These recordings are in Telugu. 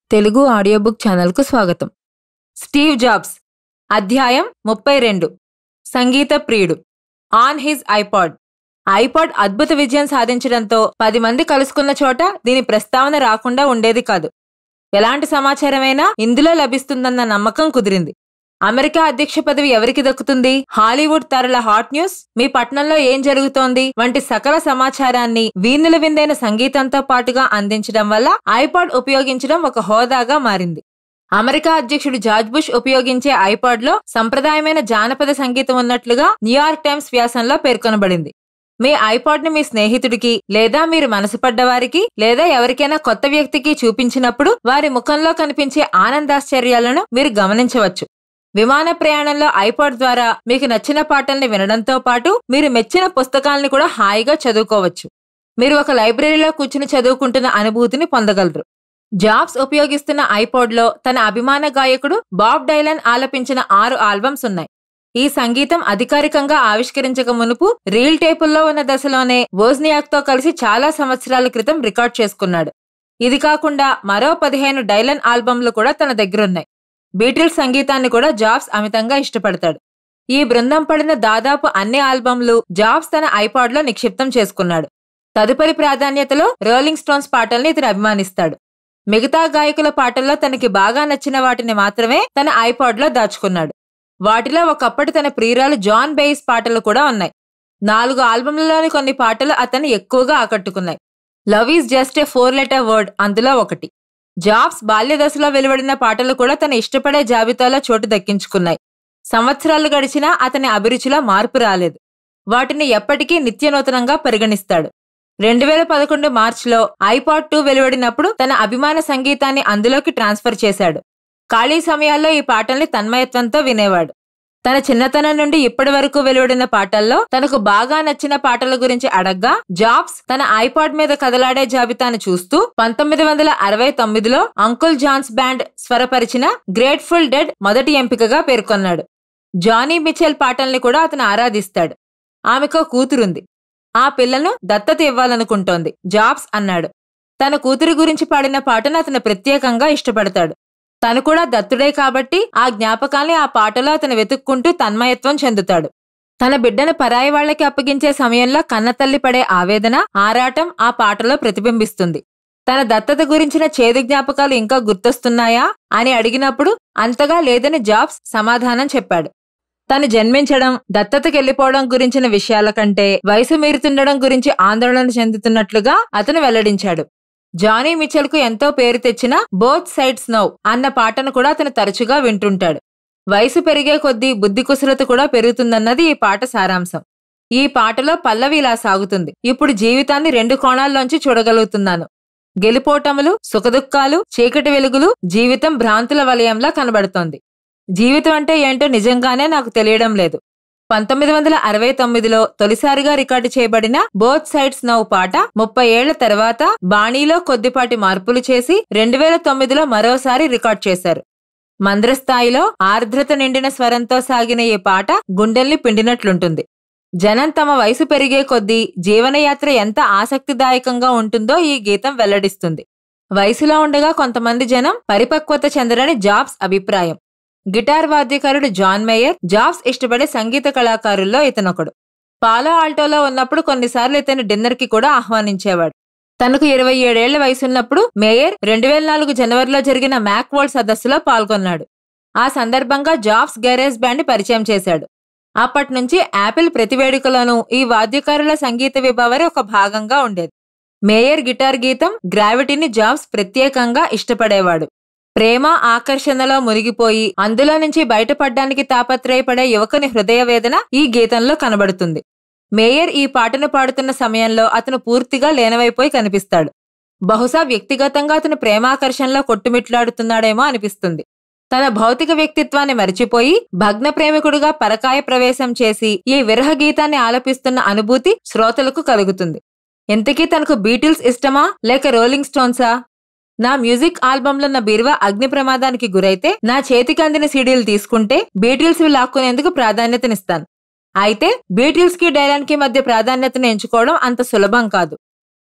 తెలుగు ఆడియోబుక్ ఛానల్కు స్వాగతం స్టీవ్ జాబ్స్ అధ్యాయం ముప్పై రెండు సంగీత ప్రియుడు ఆన్ హిజ్ ఐపాడ్ ఐపాడ్ అద్భుత విజయం సాధించడంతో పది మంది కలుసుకున్న చోట దీని ప్రస్తావన రాకుండా ఉండేది కాదు ఎలాంటి సమాచారమైనా ఇందులో లభిస్తుందన్న నమ్మకం కుదిరింది అమెరికా అధ్యక్ష పదవి ఎవరికి దక్కుతుంది హాలీవుడ్ తరల హాట్ న్యూస్ మీ పట్నంలో ఏం జరుగుతోంది వంటి సకల సమాచారాన్ని వీణుల విందైన సంగీతంతో పాటుగా అందించడం వల్ల ఐపాడ్ ఉపయోగించడం ఒక హోదాగా మారింది అమెరికా అధ్యక్షుడు జార్జ్ బుష్ ఉపయోగించే ఐపాడ్ లో సంప్రదాయమైన జానపద సంగీతం ఉన్నట్లుగా న్యూయార్క్ టైమ్స్ వ్యాసంలో పేర్కొనబడింది మీ ఐపాడ్ ని మీ స్నేహితుడికి లేదా మీరు మనసు పడ్డవారికి లేదా ఎవరికైనా కొత్త వ్యక్తికి చూపించినప్పుడు వారి ముఖంలో కనిపించే ఆనందాశ్చర్యాలను మీరు గమనించవచ్చు విమాన ప్రయాణంలో ఐపాడ్ ద్వారా మీకు నచ్చిన పాటల్ని వినడంతో పాటు మీరు మెచ్చిన పుస్తకాల్ని కూడా హాయిగా చదువుకోవచ్చు మీరు ఒక లైబ్రరీలో కూర్చుని చదువుకుంటున్న అనుభూతిని పొందగలరు జాబ్స్ ఉపయోగిస్తున్న ఐపాడ్లో తన అభిమాన గాయకుడు బాబ్ డైలన్ ఆలపించిన ఆరు ఆల్బమ్స్ ఉన్నాయి ఈ సంగీతం అధికారికంగా ఆవిష్కరించక మునుపు రీల్ టేపుల్లో ఉన్న దశలోనే వోజ్నియాక్తో కలిసి చాలా సంవత్సరాల క్రితం రికార్డ్ చేసుకున్నాడు ఇది కాకుండా మరో పదిహేను డైలన్ ఆల్బమ్లు కూడా తన దగ్గరున్నాయి బీటిల్స్ సంగీతాన్ని కూడా జాబ్స్ అమితంగా ఇష్టపడతాడు ఈ బృందం పడిన దాదాపు అన్ని ఆల్బమ్లు జాబ్స్ తన ఐపాడ్లో నిక్షిప్తం చేసుకున్నాడు తదుపరి ప్రాధాన్యతలో రోలింగ్ స్టోన్స్ పాటల్ని ఇతను అభిమానిస్తాడు మిగతా గాయకుల పాటల్లో తనకి బాగా నచ్చిన వాటిని మాత్రమే తన ఐపాడ్లో దాచుకున్నాడు వాటిలో ఒకప్పటి తన ప్రియురాలు జాన్ బెయిస్ పాటలు కూడా ఉన్నాయి నాలుగు ఆల్బమ్లలోని కొన్ని పాటలు అతన్ని ఎక్కువగా ఆకట్టుకున్నాయి love is just a four letter word అందులో ఒకటి జాబ్స్ బాల్య దశలో వెలువడిన పాటలు కూడా తన ఇష్టపడే జాబితాలో చోటు దక్కించుకున్నాయి సంవత్సరాలు గడిచినా అతని అభిరుచిలో మార్పు రాలేదు వాటిని ఎప్పటికీ నిత్యనూతనంగా పరిగణిస్తాడు రెండు వేల పదకొండు మార్చిలో ఐపాడ్ టూ వెలువడినప్పుడు తన అభిమాన సంగీతాన్ని అందులోకి ట్రాన్స్ఫర్ చేశాడు ఖాళీ సమయాల్లో ఈ పాటల్ని తన్మయత్వంతో వినేవాడు తన చిన్నతనం నుండి ఇప్పటి వరకు వెలువడిన పాటల్లో తనకు బాగా నచ్చిన పాటల గురించి అడగ్గా జాబ్స్ తన ఐపాడ్ మీద కదలాడే జాబితాను చూస్తూ పంతొమ్మిది వందల అరవై తొమ్మిదిలో అంకుల్ జాన్స్ బ్యాండ్ స్వరపరిచిన గ్రేట్ఫుల్ డెడ్ మొదటి ఎంపికగా పేర్కొన్నాడు జానీ మిచెల్ పాటల్ని కూడా అతను ఆరాధిస్తాడు ఆమెకో కూతురుంది ఆ పిల్లను దత్తత ఇవ్వాలనుకుంటోంది జాబ్స్ అన్నాడు తన కూతురి గురించి పాడిన పాటను అతను ప్రత్యేకంగా ఇష్టపడతాడు తను కూడా దత్తుడే కాబట్టి ఆ జ్ఞాపకాల్ని ఆ పాటలో అతను వెతుక్కుంటూ తన్మయత్వం చెందుతాడు తన బిడ్డను పరాయి వాళ్లకి అప్పగించే సమయంలో కన్నతల్లి పడే ఆవేదన ఆరాటం ఆ పాటలో ప్రతిబింబిస్తుంది తన దత్తత గురించిన చేదు జ్ఞాపకాలు ఇంకా గుర్తొస్తున్నాయా అని అడిగినప్పుడు అంతగా లేదని జాబ్స్ సమాధానం చెప్పాడు తను జన్మించడం దత్తతకెళ్లిపోవడం గురించిన విషయాల కంటే వయసు మీరుతుండడం గురించి ఆందోళన చెందుతున్నట్లుగా అతను వెల్లడించాడు జానీ మిచెల్ కు ఎంతో పేరు తెచ్చిన బోత్ సైడ్స్ నౌ అన్న పాటను కూడా అతను తరచుగా వింటుంటాడు వయసు పెరిగే కొద్దీ బుద్ధి కుశలత కూడా పెరుగుతుందన్నది ఈ పాట సారాంశం ఈ పాటలో పల్లవి ఇలా సాగుతుంది ఇప్పుడు జీవితాన్ని రెండు కోణాల్లోంచి చూడగలుగుతున్నాను గెలుపోటములు సుఖదుఖాలు చీకటి వెలుగులు జీవితం భ్రాంతుల వలయంలా కనబడుతోంది జీవితం అంటే ఏంటో నిజంగానే నాకు తెలియడం లేదు పంతొమ్మిది వందల అరవై తొమ్మిదిలో తొలిసారిగా రికార్డు చేయబడిన బోత్ సైడ్స్ నౌ పాట ముప్పై ఏళ్ల తర్వాత బాణీలో కొద్దిపాటి మార్పులు చేసి రెండు వేల తొమ్మిదిలో మరోసారి రికార్డ్ చేశారు మంద్రస్థాయిలో ఆర్ద్రత నిండిన స్వరంతో సాగిన ఈ పాట గుండెల్ని పిండినట్లుంటుంది జనం తమ వయసు పెరిగే కొద్దీ జీవనయాత్ర ఎంత ఆసక్తిదాయకంగా ఉంటుందో ఈ గీతం వెల్లడిస్తుంది వయసులో ఉండగా కొంతమంది జనం పరిపక్వత చెందరని జాబ్స్ అభిప్రాయం గిటార్ వాద్యకారుడు జాన్ మేయర్ జాబ్స్ ఇష్టపడే సంగీత కళాకారుల్లో ఇతనొకడు పాలో ఆల్టోలో ఉన్నప్పుడు కొన్నిసార్లు ఇతను డిన్నర్ కి కూడా ఆహ్వానించేవాడు తనకు ఇరవై ఏడేళ్ల వయసున్నప్పుడు మేయర్ రెండు వేల నాలుగు జనవరిలో జరిగిన మ్యాక్ వరల్డ్ సదస్సులో పాల్గొన్నాడు ఆ సందర్భంగా జాబ్స్ గ్యారేజ్ బ్యాండ్ పరిచయం చేశాడు అప్పటి నుంచి యాపిల్ ప్రతి వేడుకలోనూ ఈ వాద్యకారుల సంగీత విభావరి ఒక భాగంగా ఉండేది మేయర్ గిటార్ గీతం గ్రావిటీని జాబ్స్ ప్రత్యేకంగా ఇష్టపడేవాడు ప్రేమ ఆకర్షణలో మునిగిపోయి అందులో నుంచి బయటపడ్డానికి తాపత్రయపడే యువకుని హృదయ వేదన ఈ గీతంలో కనబడుతుంది మేయర్ ఈ పాటను పాడుతున్న సమయంలో అతను పూర్తిగా లేనవైపోయి కనిపిస్తాడు బహుశా వ్యక్తిగతంగా అతను ప్రేమాకర్షణలో కొట్టుమిట్లాడుతున్నాడేమో అనిపిస్తుంది తన భౌతిక వ్యక్తిత్వాన్ని మరిచిపోయి భగ్న ప్రేమికుడుగా పరకాయ ప్రవేశం చేసి ఈ విరహ గీతాన్ని ఆలపిస్తున్న అనుభూతి శ్రోతలకు కలుగుతుంది ఇంతకీ తనకు బీటిల్స్ ఇష్టమా లేక రోలింగ్ స్టోన్సా నా మ్యూజిక్ ఆల్బంలో ఉన్న బీరువా అగ్ని ప్రమాదానికి గురైతే నా చేతికి అందిన సీడీలు తీసుకుంటే బీటిల్స్ లాక్కునేందుకు ప్రాధాన్యతనిస్తాను అయితే బీటిల్స్ కి డైలాన్ కి మధ్య ప్రాధాన్యతను ఎంచుకోవడం అంత సులభం కాదు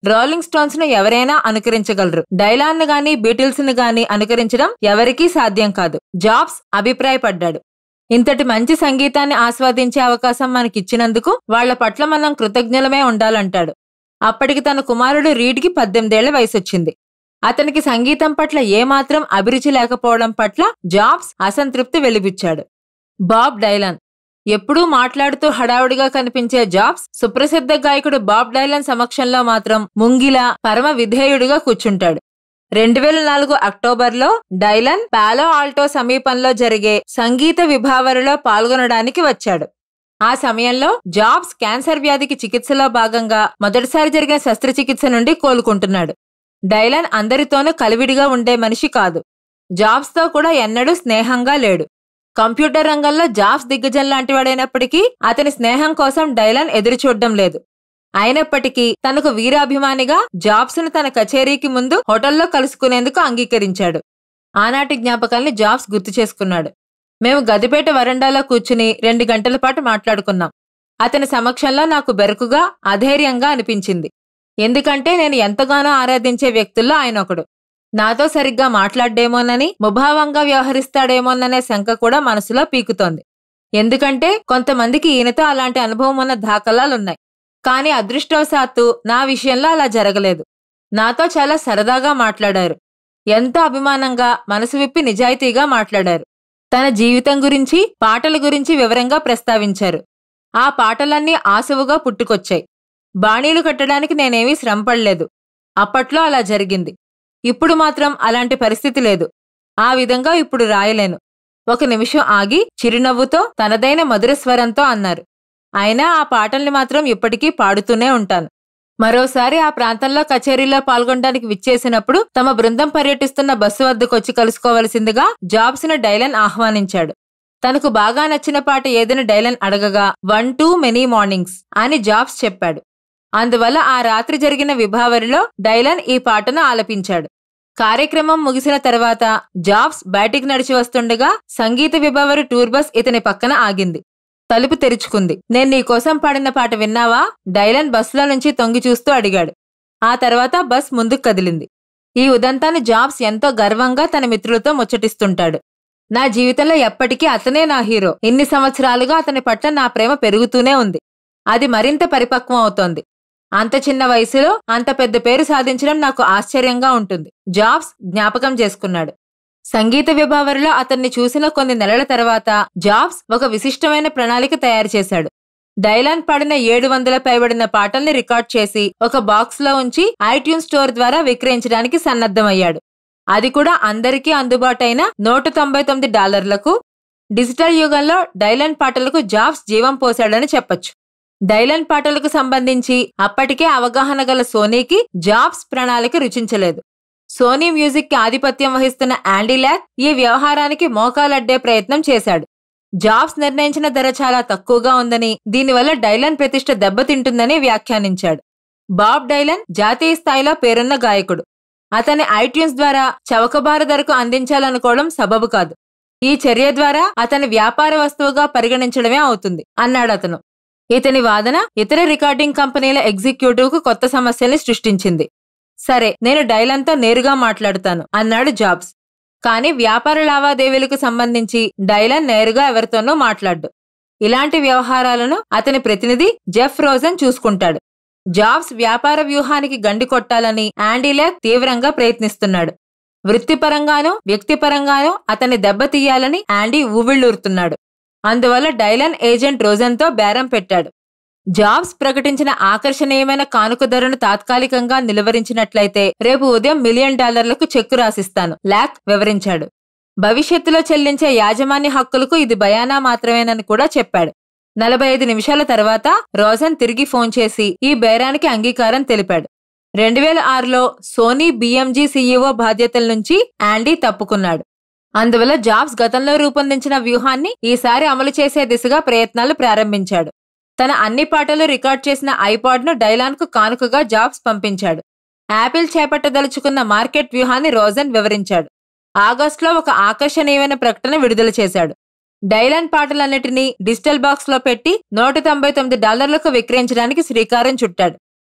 రోలింగ్ స్టోన్స్ ను ఎవరైనా అనుకరించగలరు డైలాన్ ను గాని బీటిల్స్ ను గాని అనుకరించడం ఎవరికీ సాధ్యం కాదు జాబ్స్ అభిప్రాయపడ్డాడు ఇంతటి మంచి సంగీతాన్ని ఆస్వాదించే అవకాశం మనకిచ్చినందుకు వాళ్ల పట్ల మనం కృతజ్ఞులమే ఉండాలంటాడు అప్పటికి తన కుమారుడు రీడ్కి పద్దెనిమిదేళ్ల వయసొచ్చింది అతనికి సంగీతం పట్ల ఏమాత్రం అభిరుచి లేకపోవడం పట్ల జాబ్స్ అసంతృప్తి వెలిబుచ్చాడు బాబ్ డైలాన్ ఎప్పుడూ మాట్లాడుతూ హడావుడిగా కనిపించే జాబ్స్ సుప్రసిద్ధ గాయకుడు బాబ్ డైలాన్ సమక్షంలో మాత్రం ముంగిలా పరమ విధేయుడిగా కూర్చుంటాడు రెండు వేల నాలుగు అక్టోబర్లో డైలన్ పాలో ఆల్టో సమీపంలో జరిగే సంగీత విభావరిలో పాల్గొనడానికి వచ్చాడు ఆ సమయంలో జాబ్స్ క్యాన్సర్ వ్యాధికి చికిత్సలో భాగంగా మొదటిసారి జరిగిన శస్త్రచికిత్స నుండి కోలుకుంటున్నాడు డైలన్ అందరితోనూ కలివిడిగా ఉండే మనిషి కాదు జాబ్స్తో కూడా ఎన్నడూ స్నేహంగా లేడు కంప్యూటర్ రంగంలో జాబ్స్ దిగ్గజం లాంటివాడైనప్పటికీ అతని స్నేహం కోసం డైలాన్ ఎదురుచూడడం లేదు అయినప్పటికీ తనకు వీరాభిమానిగా జాబ్స్ను తన కచేరీకి ముందు హోటల్లో కలుసుకునేందుకు అంగీకరించాడు ఆనాటి జ్ఞాపకాల్ని జాబ్స్ గుర్తు చేసుకున్నాడు మేము గదిపేట వరండాలో కూర్చుని రెండు గంటల పాటు మాట్లాడుకున్నాం అతని సమక్షంలో నాకు బెరుకుగా అధైర్యంగా అనిపించింది ఎందుకంటే నేను ఎంతగానో ఆరాధించే వ్యక్తుల్లో ఆయన ఒకడు నాతో సరిగ్గా మాట్లాడ్డేమోనని ముభావంగా వ్యవహరిస్తాడేమోననే శంక కూడా మనసులో పీకుతోంది ఎందుకంటే కొంతమందికి ఈయనతో అలాంటి అనుభవం ఉన్న దాఖలాలున్నాయి కానీ అదృష్టవశాత్తు నా విషయంలో అలా జరగలేదు నాతో చాలా సరదాగా మాట్లాడారు ఎంతో అభిమానంగా మనసు విప్పి నిజాయితీగా మాట్లాడారు తన జీవితం గురించి పాటల గురించి వివరంగా ప్రస్తావించారు ఆ పాటలన్నీ ఆసువుగా పుట్టుకొచ్చాయి బాణీలు కట్టడానికి నేనేమీ శ్రమపడలేదు అప్పట్లో అలా జరిగింది ఇప్పుడు మాత్రం అలాంటి పరిస్థితి లేదు ఆ విధంగా ఇప్పుడు రాయలేను ఒక నిమిషం ఆగి చిరునవ్వుతో తనదైన మధుర స్వరంతో అన్నారు అయినా ఆ పాటల్ని మాత్రం ఇప్పటికీ పాడుతూనే ఉంటాను మరోసారి ఆ ప్రాంతంలో కచేరీలో పాల్గొనడానికి విచ్చేసినప్పుడు తమ బృందం పర్యటిస్తున్న బస్సు వద్దకొచ్చి కలుసుకోవలసిందిగా జాబ్స్ను డైలన్ ఆహ్వానించాడు తనకు బాగా నచ్చిన పాట ఏదని డైలన్ అడగగా వన్ టూ మెనీ మార్నింగ్స్ అని జాబ్స్ చెప్పాడు అందువల్ల ఆ రాత్రి జరిగిన విభావరిలో డైలన్ ఈ పాటను ఆలపించాడు కార్యక్రమం ముగిసిన తర్వాత జాబ్స్ బయటికి నడిచి వస్తుండగా సంగీత విభావరి టూర్ బస్ ఇతని పక్కన ఆగింది తలుపు తెరుచుకుంది నేను నీకోసం పాడిన పాట విన్నావా డైలన్ బస్సులో నుంచి తొంగి చూస్తూ అడిగాడు ఆ తర్వాత బస్ ముందుకు కదిలింది ఈ ఉదంతాన్ని జాబ్స్ ఎంతో గర్వంగా తన మిత్రులతో ముచ్చటిస్తుంటాడు నా జీవితంలో ఎప్పటికీ అతనే నా హీరో ఇన్ని సంవత్సరాలుగా అతని పట్ల నా ప్రేమ పెరుగుతూనే ఉంది అది మరింత పరిపక్వం అవుతోంది అంత చిన్న వయసులో అంత పెద్ద పేరు సాధించడం నాకు ఆశ్చర్యంగా ఉంటుంది జాబ్స్ జ్ఞాపకం చేసుకున్నాడు సంగీత విభావరిలో అతన్ని చూసిన కొన్ని నెలల తర్వాత జాబ్స్ ఒక విశిష్టమైన ప్రణాళిక తయారు చేశాడు డైలాన్ పాడిన ఏడు వందల పైబడిన పాటల్ని రికార్డ్ చేసి ఒక బాక్స్ లో ఉంచి ఐట్యూన్ స్టోర్ ద్వారా విక్రయించడానికి సన్నద్ధమయ్యాడు అది కూడా అందరికీ అందుబాటైన నూట తొంభై తొమ్మిది డాలర్లకు డిజిటల్ యుగంలో డైలాన్ పాటలకు జాబ్స్ జీవం పోశాడని చెప్పొచ్చు డైలాన్ పాటలకు సంబంధించి అప్పటికే అవగాహన గల సోనీకి జాబ్స్ ప్రణాళిక రుచించలేదు సోనీ మ్యూజిక్ కి ఆధిపత్యం వహిస్తున్న యాండీ ల్యాక్ ఈ వ్యవహారానికి మోకాలడ్డే ప్రయత్నం చేశాడు జాబ్స్ నిర్ణయించిన ధర చాలా తక్కువగా ఉందని దీనివల్ల డైలన్ ప్రతిష్ట దెబ్బతింటుందని వ్యాఖ్యానించాడు బాబ్ డైలన్ జాతీయ స్థాయిలో పేరున్న గాయకుడు అతని ఐట్యూన్స్ ద్వారా చవకబారు ధరకు అందించాలనుకోవడం సబబు కాదు ఈ చర్య ద్వారా అతని వ్యాపార వస్తువుగా పరిగణించడమే అవుతుంది అన్నాడు అతను ఇతని వాదన ఇతర రికార్డింగ్ కంపెనీల ఎగ్జిక్యూటివ్ కు కొత్త సమస్యల్ని సృష్టించింది సరే నేను డైలన్తో నేరుగా మాట్లాడుతాను అన్నాడు జాబ్స్ కానీ వ్యాపార లావాదేవీలకు సంబంధించి డైలన్ నేరుగా ఎవరితోనూ మాట్లాడ్డు ఇలాంటి వ్యవహారాలను అతని ప్రతినిధి జెఫ్ రోజన్ చూసుకుంటాడు జాబ్స్ వ్యాపార వ్యూహానికి గండి కొట్టాలని యాండీలాక్ తీవ్రంగా ప్రయత్నిస్తున్నాడు వృత్తిపరంగానూ వ్యక్తిపరంగానూ అతన్ని దెబ్బతీయాలని యాండీ ఊవిళ్ళూరుతున్నాడు అందువల్ల డైలన్ ఏజెంట్ రోజన్తో బేరం పెట్టాడు జాబ్స్ ప్రకటించిన ఆకర్షణీయమైన కానుక ధరను తాత్కాలికంగా నిలువరించినట్లయితే రేపు ఉదయం మిలియన్ డాలర్లకు చెక్కు రాసిస్తాను లాక్ వివరించాడు భవిష్యత్తులో చెల్లించే యాజమాన్య హక్కులకు ఇది బయానా మాత్రమేనని కూడా చెప్పాడు నలభై ఐదు నిమిషాల తర్వాత రోజన్ తిరిగి ఫోన్ చేసి ఈ బేరానికి అంగీకారం తెలిపాడు రెండు వేల ఆరులో సోనీ బిఎంజీ సీఈఓ బాధ్యతల నుంచి యాండీ తప్పుకున్నాడు అందువల్ల జాబ్స్ గతంలో రూపొందించిన వ్యూహాన్ని ఈసారి అమలు చేసే దిశగా ప్రయత్నాలు ప్రారంభించాడు తన అన్ని పాటలు రికార్డ్ చేసిన ఐపాడ్ను డైలాన్కు కానుకగా జాబ్స్ పంపించాడు యాపిల్ చేపట్టదలుచుకున్న మార్కెట్ వ్యూహాన్ని రోజన్ వివరించాడు ఆగస్టులో ఒక ఆకర్షణీయమైన ప్రకటన విడుదల చేశాడు డైలాన్ పాటలన్నిటినీ డిజిటల్ బాక్స్లో పెట్టి నూట తొంభై తొమ్మిది డాలర్లకు విక్రయించడానికి శ్రీకారం చుట్టాడు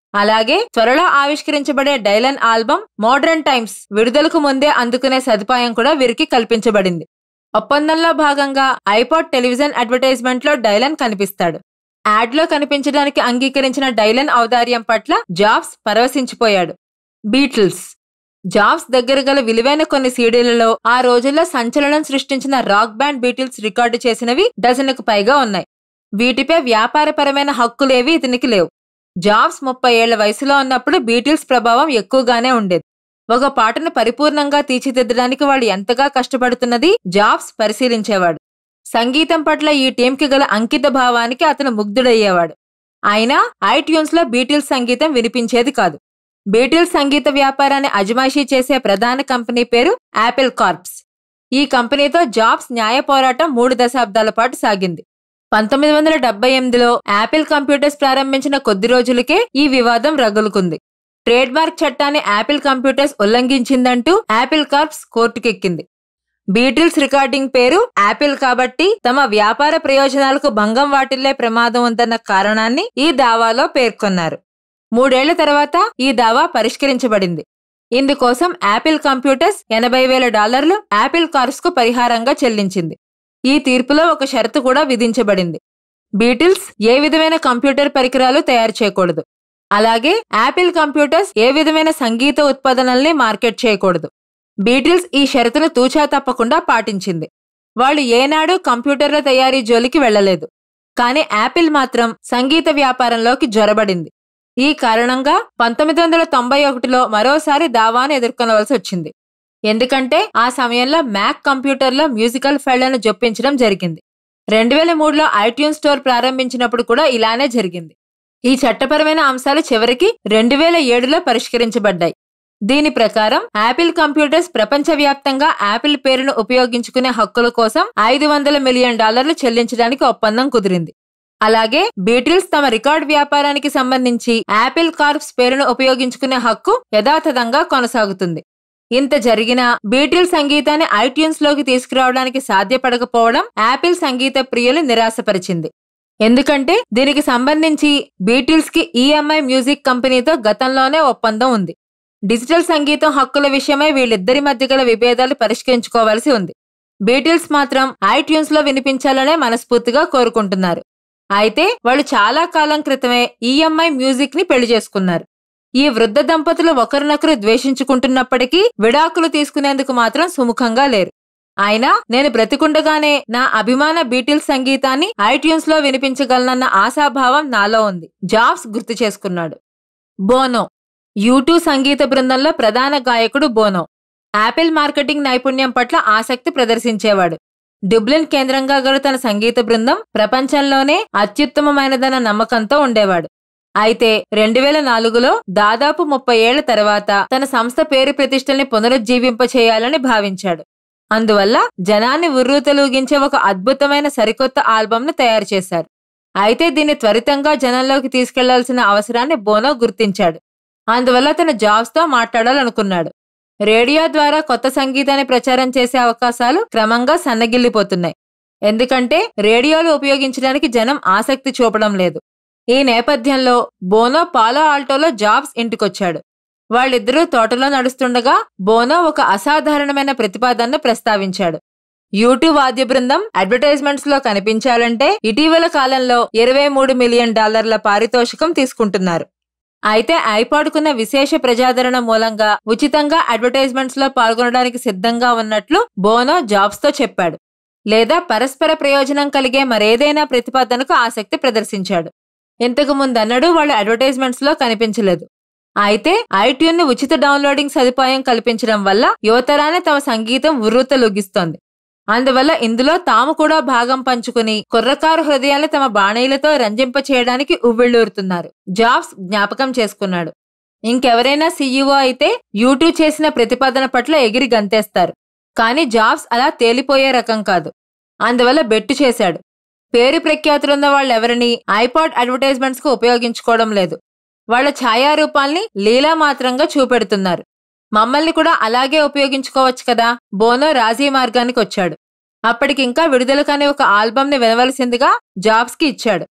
అలాగే త్వరలో ఆవిష్కరించబడే డైలన్ ఆల్బమ్ మోడర్న్ టైమ్స్ విడుదలకు ముందే అందుకునే సదుపాయం కూడా వీరికి కల్పించబడింది ఒప్పందంలో భాగంగా ఐపాడ్ టెలివిజన్ అడ్వర్టైజ్మెంట్ లో డైలన్ కనిపిస్తాడు యాడ్ లో కనిపించడానికి అంగీకరించిన డైలన్ ఔదార్యం పట్ల జాబ్స్ పరవశించిపోయాడు బీటిల్స్ జాబ్స్ దగ్గర గల విలువైన కొన్ని సీడీలలో ఆ రోజుల్లో సంచలనం సృష్టించిన రాక్ బ్యాండ్ బీటిల్స్ రికార్డు చేసినవి డజన్కు పైగా ఉన్నాయి వీటిపై వ్యాపారపరమైన హక్కులేవి ఇతనికి లేవు జాబ్స్ ముప్పై ఏళ్ల వయసులో ఉన్నప్పుడు బీటిల్స్ ప్రభావం ఎక్కువగానే ఉండేది ఒక పాటను పరిపూర్ణంగా తీర్చిదిద్దడానికి వాళ్ళు ఎంతగా కష్టపడుతున్నది జాబ్స్ పరిశీలించేవాడు సంగీతం పట్ల ఈ టీంకి గల అంకిత భావానికి అతను ముగ్ధుడయ్యేవాడు అయినా ఐట్యూన్స్ లో బీటిల్స్ సంగీతం వినిపించేది కాదు బీటిల్స్ సంగీత వ్యాపారాన్ని అజమాయిషీ చేసే ప్రధాన కంపెనీ పేరు యాపిల్ కార్ప్స్ ఈ కంపెనీతో జాబ్స్ న్యాయ పోరాటం మూడు దశాబ్దాల పాటు సాగింది పంతొమ్మిది వందల డెబ్బై ఎనిమిదిలో యాపిల్ కంప్యూటర్స్ ప్రారంభించిన కొద్ది రోజులకే ఈ వివాదం రగులుకుంది ట్రేడ్ మార్క్ చట్టాన్ని యాపిల్ కంప్యూటర్స్ ఉల్లంఘించిందంటూ యాపిల్ కార్ప్స్ కోర్టుకెక్కింది బీటిల్స్ రికార్డింగ్ పేరు యాపిల్ కాబట్టి తమ వ్యాపార ప్రయోజనాలకు భంగం వాటిల్లే ప్రమాదం ఉందన్న కారణాన్ని ఈ దావాలో పేర్కొన్నారు మూడేళ్ల తర్వాత ఈ దావా పరిష్కరించబడింది ఇందుకోసం యాపిల్ కంప్యూటర్స్ ఎనభై వేల డాలర్లు యాపిల్ కార్స్ కు పరిహారంగా చెల్లించింది ఈ తీర్పులో ఒక షరతు కూడా విధించబడింది బీటిల్స్ ఏ విధమైన కంప్యూటర్ పరికరాలు తయారు చేయకూడదు అలాగే యాపిల్ కంప్యూటర్స్ ఏ విధమైన సంగీత ఉత్పాదనల్ని మార్కెట్ చేయకూడదు బీటిల్స్ ఈ షరతును తూచా తప్పకుండా పాటించింది వాళ్ళు ఏనాడు కంప్యూటర్ల తయారీ జోలికి వెళ్లలేదు కానీ యాపిల్ మాత్రం సంగీత వ్యాపారంలోకి జొరబడింది ఈ కారణంగా పంతొమ్మిది వందల తొంభై ఒకటిలో మరోసారి దావాను ఎదుర్కొనవలసి వచ్చింది ఎందుకంటే ఆ సమయంలో మ్యాక్ కంప్యూటర్లో మ్యూజికల్ ఫైళ్లను జొప్పించడం జరిగింది రెండు వేల మూడులో ఐట్యూన్ స్టోర్ ప్రారంభించినప్పుడు కూడా ఇలానే జరిగింది ఈ చట్టపరమైన అంశాలు చివరికి రెండు వేల ఏడులో పరిష్కరించబడ్డాయి దీని ప్రకారం యాపిల్ కంప్యూటర్స్ ప్రపంచవ్యాప్తంగా యాపిల్ పేరును ఉపయోగించుకునే హక్కుల కోసం ఐదు వందల మిలియన్ డాలర్లు చెల్లించడానికి ఒప్పందం కుదిరింది అలాగే బీటిల్స్ తమ రికార్డ్ వ్యాపారానికి సంబంధించి యాపిల్ కార్ప్స్ పేరును ఉపయోగించుకునే హక్కు యథాతథంగా కొనసాగుతుంది ఇంత జరిగినా బీటిల్ సంగీతాన్ని ఐట్యూన్స్ లోకి తీసుకురావడానికి సాధ్యపడకపోవడం యాపిల్ సంగీత ప్రియులు నిరాశపరిచింది ఎందుకంటే దీనికి సంబంధించి బీటిల్స్ కి ఈఎంఐ మ్యూజిక్ కంపెనీతో గతంలోనే ఒప్పందం ఉంది డిజిటల్ సంగీతం హక్కుల విషయమై వీళ్ళిద్దరి మధ్య గల విభేదాలు పరిష్కరించుకోవాల్సి ఉంది బీటిల్స్ మాత్రం ఐట్యూన్స్ లో వినిపించాలనే మనస్ఫూర్తిగా కోరుకుంటున్నారు అయితే వాళ్ళు చాలా కాలం క్రితమే ఈఎంఐ మ్యూజిక్ ని పెళ్లి చేసుకున్నారు ఈ వృద్ధ దంపతులు ఒకరినొకరు ద్వేషించుకుంటున్నప్పటికీ విడాకులు తీసుకునేందుకు మాత్రం సుముఖంగా లేరు అయినా నేను బ్రతికుండగానే నా అభిమాన బీటిల్స్ సంగీతాన్ని ఐట్యూన్స్ లో వినిపించగలనన్న ఆశాభావం నాలో ఉంది జాబ్స్ గుర్తు చేసుకున్నాడు బోనో యూటూ సంగీత బృందంలో ప్రధాన గాయకుడు బోనో యాపిల్ మార్కెటింగ్ నైపుణ్యం పట్ల ఆసక్తి ప్రదర్శించేవాడు డుబ్లిన్ కేంద్రంగా గల తన సంగీత బృందం ప్రపంచంలోనే అత్యుత్తమమైనదన్న నమ్మకంతో ఉండేవాడు అయితే రెండు వేల నాలుగులో దాదాపు ముప్పై ఏళ్ల తర్వాత తన సంస్థ పేరు ప్రతిష్టల్ని పునరుజ్జీవింపచేయాలని భావించాడు అందువల్ల జనాన్ని ఉర్రూతలూగించే ఒక అద్భుతమైన సరికొత్త ఆల్బమ్ను తయారు చేశారు అయితే దీన్ని త్వరితంగా జనంలోకి తీసుకెళ్లాల్సిన అవసరాన్ని బోనో గుర్తించాడు అందువల్ల తన జాబ్స్తో మాట్లాడాలనుకున్నాడు రేడియో ద్వారా కొత్త సంగీతాన్ని ప్రచారం చేసే అవకాశాలు క్రమంగా సన్నగిల్లిపోతున్నాయి ఎందుకంటే రేడియోలు ఉపయోగించడానికి జనం ఆసక్తి చూపడం లేదు ఈ నేపథ్యంలో బోనో పాలో ఆల్టోలో జాబ్స్ ఇంటికొచ్చాడు వాళ్ళిద్దరూ తోటలో నడుస్తుండగా బోనో ఒక అసాధారణమైన ప్రతిపాదనను ప్రస్తావించాడు యూట్యూబ్ వాద్య బృందం అడ్వర్టైజ్మెంట్స్ లో కనిపించాలంటే ఇటీవల కాలంలో ఇరవై మూడు మిలియన్ డాలర్ల పారితోషికం తీసుకుంటున్నారు అయితే ఐపాడ్కున్న విశేష ప్రజాదరణ మూలంగా ఉచితంగా అడ్వర్టైజ్మెంట్స్ లో పాల్గొనడానికి సిద్ధంగా ఉన్నట్లు బోనో జాబ్స్ తో చెప్పాడు లేదా పరస్పర ప్రయోజనం కలిగే మరేదైనా ప్రతిపాదనకు ఆసక్తి ప్రదర్శించాడు ఇంతకు ముందన్నడూ వాళ్ళు అడ్వర్టైజ్మెంట్స్ లో కనిపించలేదు అయితే ఐట్యూన్ ని ఉచిత డౌన్లోడింగ్ సదుపాయం కల్పించడం వల్ల యువతరాన్ని తమ సంగీతం ఉర్రూతలొగిస్తోంది అందువల్ల ఇందులో తాము కూడా భాగం పంచుకుని కుర్రకారు హృదయాన్ని తమ బాణీలతో రంజింప చేయడానికి ఉవ్విళ్ళూరుతున్నారు జాబ్స్ జ్ఞాపకం చేసుకున్నాడు ఇంకెవరైనా సీఈఓ అయితే యూట్యూబ్ చేసిన ప్రతిపాదన పట్ల ఎగిరి గంతేస్తారు కానీ జాబ్స్ అలా తేలిపోయే రకం కాదు అందువల్ల బెట్టు చేశాడు పేరు ప్రఖ్యాతులున్న వాళ్ళెవరిని ఐపాడ్ అడ్వర్టైజ్మెంట్స్ కు ఉపయోగించుకోవడం లేదు వాళ్ళ ఛాయారూపాల్ని లీలా మాత్రంగా చూపెడుతున్నారు మమ్మల్ని కూడా అలాగే ఉపయోగించుకోవచ్చు కదా బోనో రాజీ మార్గానికి వచ్చాడు అప్పటికింకా విడుదల కాని ఒక ఆల్బమ్ ని వినవలసిందిగా జాబ్స్ కి ఇచ్చాడు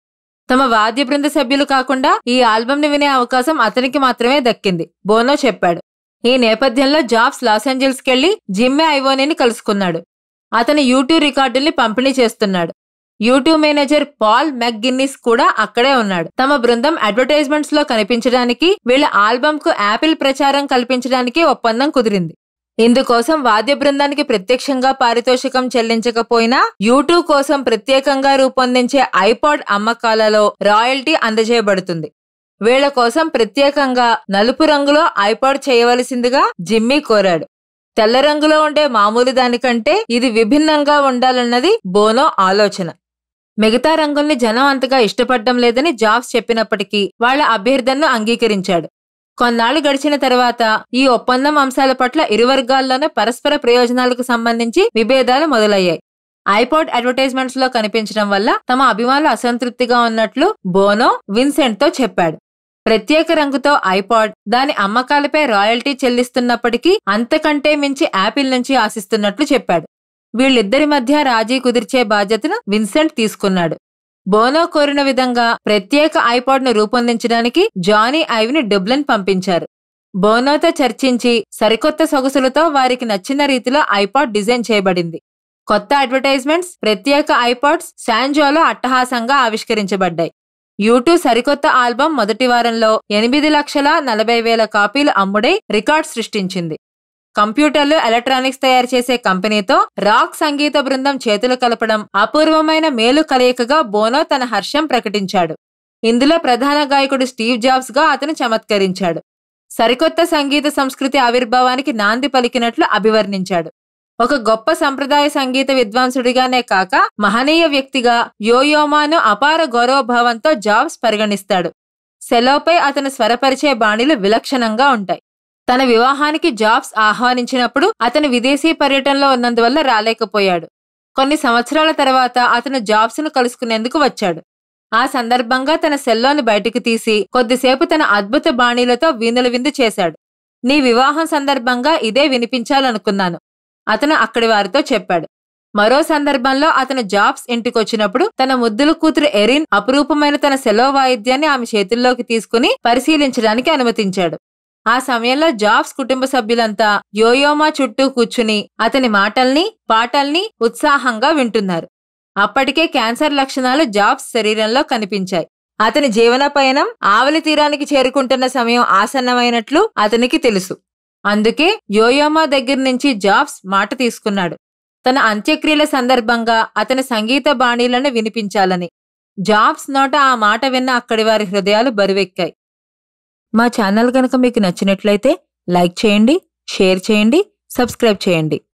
తమ వాద్య బృంద సభ్యులు కాకుండా ఈ ఆల్బమ్ ని వినే అవకాశం అతనికి మాత్రమే దక్కింది బోనో చెప్పాడు ఈ నేపథ్యంలో జాబ్స్ లాస్ ఏంజల్స్ కెళ్లి జిమ్మే ఐవోనీని కలుసుకున్నాడు అతను యూట్యూబ్ రికార్డుల్ని పంపిణీ చేస్తున్నాడు యూట్యూబ్ మేనేజర్ పాల్ మెక్గిన్నిస్ కూడా అక్కడే ఉన్నాడు తమ బృందం అడ్వర్టైజ్మెంట్స్ లో కనిపించడానికి వీళ్ళ ఆల్బమ్ కు యాపిల్ ప్రచారం కల్పించడానికి ఒప్పందం కుదిరింది ఇందుకోసం వాద్య బృందానికి ప్రత్యక్షంగా పారితోషికం చెల్లించకపోయినా యూట్యూబ్ కోసం ప్రత్యేకంగా రూపొందించే ఐపాడ్ అమ్మకాలలో రాయల్టీ అందజేయబడుతుంది వీళ్ల కోసం ప్రత్యేకంగా నలుపు రంగులో ఐపాడ్ చేయవలసిందిగా జిమ్మీ కోరాడు తెల్ల రంగులో ఉండే మామూలు దానికంటే ఇది విభిన్నంగా ఉండాలన్నది బోనో ఆలోచన మిగతా రంగుల్ని జనం అంతగా ఇష్టపడడం లేదని జాబ్స్ చెప్పినప్పటికీ వాళ్ల అభ్యర్థనను అంగీకరించాడు కొన్నాళ్లు గడిచిన తర్వాత ఈ ఒప్పందం అంశాల పట్ల ఇరు వర్గాల్లోనూ పరస్పర ప్రయోజనాలకు సంబంధించి విభేదాలు మొదలయ్యాయి ఐపాడ్ అడ్వర్టైజ్మెంట్స్ లో కనిపించడం వల్ల తమ అభిమానులు అసంతృప్తిగా ఉన్నట్లు బోనో విన్సెంట్ తో చెప్పాడు ప్రత్యేక రంగుతో ఐపాడ్ దాని అమ్మకాలపై రాయల్టీ చెల్లిస్తున్నప్పటికీ అంతకంటే మించి యాపిల్ నుంచి ఆశిస్తున్నట్లు చెప్పాడు వీళ్ళిద్దరి మధ్య రాజీ కుదిర్చే బాధ్యతను విన్సెంట్ తీసుకున్నాడు బోనో కోరిన విధంగా ప్రత్యేక ఐపాడ్ ను రూపొందించడానికి జానీ ఐవ్ని డబ్లిన్ పంపించారు బోనోతో చర్చించి సరికొత్త సొగసులతో వారికి నచ్చిన రీతిలో ఐపాడ్ డిజైన్ చేయబడింది కొత్త అడ్వర్టైజ్మెంట్స్ ప్రత్యేక ఐపాడ్స్ శాంజోలో అట్టహాసంగా ఆవిష్కరించబడ్డాయి యూట్యూబ్ సరికొత్త ఆల్బం మొదటి వారంలో ఎనిమిది లక్షల నలభై వేల కాపీలు అమ్ముడై రికార్డ్ సృష్టించింది కంప్యూటర్లు ఎలక్ట్రానిక్స్ తయారు చేసే కంపెనీతో రాక్ సంగీత బృందం చేతులు కలపడం అపూర్వమైన మేలు కలయికగా బోనో తన హర్షం ప్రకటించాడు ఇందులో ప్రధాన గాయకుడు స్టీవ్ జాబ్స్ గా అతను చమత్కరించాడు సరికొత్త సంగీత సంస్కృతి ఆవిర్భావానికి నాంది పలికినట్లు అభివర్ణించాడు ఒక గొప్ప సంప్రదాయ సంగీత విద్వాంసుడిగానే కాక మహనీయ వ్యక్తిగా యోయోమాను అపార గౌరవభావంతో జాబ్స్ పరిగణిస్తాడు సెలోపై అతను స్వరపరిచే బాణీలు విలక్షణంగా ఉంటాయి తన వివాహానికి జాబ్స్ ఆహ్వానించినప్పుడు అతను విదేశీ పర్యటనలో ఉన్నందువల్ల రాలేకపోయాడు కొన్ని సంవత్సరాల తర్వాత అతను జాబ్స్ ను కలుసుకునేందుకు వచ్చాడు ఆ సందర్భంగా తన సెల్లోని బయటకు తీసి కొద్దిసేపు తన అద్భుత బాణీలతో వీణుల విందు చేశాడు నీ వివాహం సందర్భంగా ఇదే వినిపించాలనుకున్నాను అతను అక్కడి వారితో చెప్పాడు మరో సందర్భంలో అతను జాబ్స్ ఇంటికొచ్చినప్పుడు తన ముద్దుల కూతురు ఎరిన్ అపురూపమైన తన సెలో వాయిద్యాన్ని ఆమె చేతుల్లోకి తీసుకుని పరిశీలించడానికి అనుమతించాడు ఆ సమయంలో జాబ్స్ కుటుంబ సభ్యులంతా యోయోమా చుట్టూ కూర్చుని అతని మాటల్ని పాటల్ని ఉత్సాహంగా వింటున్నారు అప్పటికే క్యాన్సర్ లక్షణాలు జాబ్స్ శరీరంలో కనిపించాయి అతని జీవన పయనం ఆవలి తీరానికి చేరుకుంటున్న సమయం ఆసన్నమైనట్లు అతనికి తెలుసు అందుకే యోయోమా దగ్గర నుంచి జాబ్స్ మాట తీసుకున్నాడు తన అంత్యక్రియల సందర్భంగా అతని సంగీత బాణీలను వినిపించాలని జాబ్స్ నోట ఆ మాట విన్న అక్కడి వారి హృదయాలు బరువెక్కాయి మా ఛానల్ కనుక మీకు నచ్చినట్లయితే లైక్ చేయండి షేర్ చేయండి సబ్స్క్రైబ్ చేయండి